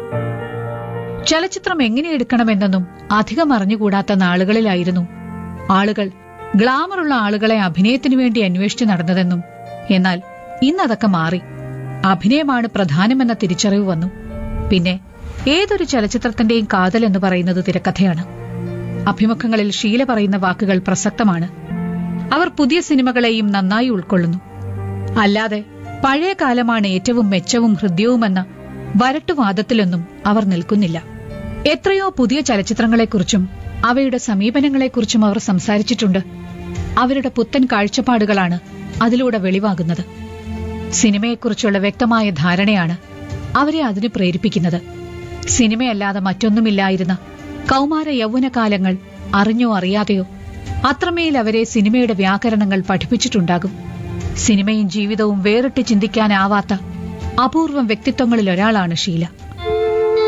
ചലച്ചിത്രം എങ്ങനെ എടുക്കണമെന്നൊന്നും അധികം അറിഞ്ഞുകൂടാത്ത നാളുകളിലായിരുന്നു ആളുകൾ ഗ്ലാമറുള്ള ആളുകളെ അഭിനയത്തിനു വേണ്ടി അന്വേഷിച്ചു നടന്നതെന്നും എന്നാൽ ഇന്നതൊക്കെ മാറി അഭിനയമാണ് പ്രധാനമെന്ന തിരിച്ചറിവ് വന്നു പിന്നെ ഏതൊരു ചലച്ചിത്രത്തിന്റെയും കാതൽ എന്ന് പറയുന്നത് തിരക്കഥയാണ് അഭിമുഖങ്ങളിൽ ഷീല പറയുന്ന വാക്കുകൾ പ്രസക്തമാണ് അവർ പുതിയ സിനിമകളെയും നന്നായി ഉൾക്കൊള്ളുന്നു അല്ലാതെ പഴയ കാലമാണ് ഏറ്റവും മെച്ചവും ഹൃദ്യവുമെന്ന വരട്ടുവാദത്തിലൊന്നും അവർ നിൽക്കുന്നില്ല എത്രയോ പുതിയ ചലച്ചിത്രങ്ങളെക്കുറിച്ചും അവയുടെ സമീപനങ്ങളെക്കുറിച്ചും അവർ സംസാരിച്ചിട്ടുണ്ട് അവരുടെ പുത്തൻ കാഴ്ചപ്പാടുകളാണ് അതിലൂടെ വെളിവാകുന്നത് സിനിമയെക്കുറിച്ചുള്ള വ്യക്തമായ ധാരണയാണ് അവരെ അതിന് പ്രേരിപ്പിക്കുന്നത് സിനിമയല്ലാതെ മറ്റൊന്നുമില്ലായിരുന്ന കൗമാര യൗവനകാലങ്ങൾ അറിഞ്ഞോ അറിയാതെയോ അത്രമേൽ അവരെ സിനിമയുടെ വ്യാകരണങ്ങൾ പഠിപ്പിച്ചിട്ടുണ്ടാകും സിനിമയും ജീവിതവും വേറിട്ട് ചിന്തിക്കാനാവാത്ത അപൂർവം വ്യക്തിത്വങ്ങളിൽ ഒരാളാണ് ഷീല